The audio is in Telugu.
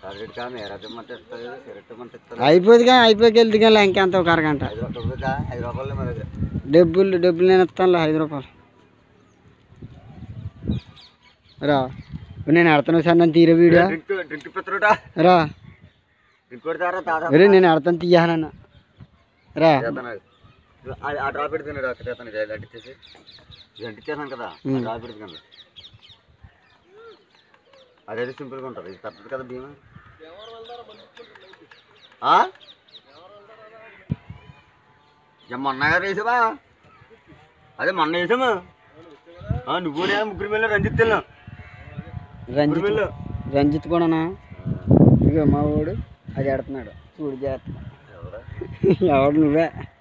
సిగరెట్ కానీ ఎరగమంటే ఇస్తుంది సిగరెట్ మంటే ఇస్తుంది అయిపోయింది కానీ అయిపోయి వెళ్తే కానీ ఇంకెంత ఒక అరగంట ఐదు రూపాయలు ఐదు రూపాయలు మరి అది. డబ్బులు డబ్బులు నేను ఇస్తానులే ఐదు రూపాయలు రా నేను ఎడతాను సార్ నన్ను తీరే వీడియో డ్రింక్ డ్రింక్ పెత్తరుడా రా డ్రింక్ పెడతారా తాత ఒరే నేను ఎడతాను తీయానన్న రా ఆ డ్రాప్ పెడుతున్నాడు అక్కడ చేస్తాను ఇది అంటించేసి ఇది అంటించేసాను కదా ఉమ్. డ్రాప్ పెడుతున్నాను అదే సింపుల్గా ఉంటుంది ఇది పెద్దది కదా భీమా ఆ? ఇక మొన్న గారు వేసావా అదే మొన్న వేసాము ఆ, నువ్వు నేను ముగ్గురు మీద రంజిత్ వెళ్ళాం రంజిత్ వెళ్ళు. రంజిత్ కూడానా ఇక మా వాడు అది ఎడుతున్నాడు చూడు చేస్తున్నాడు ఎవరా? ఎవడు నువ్వే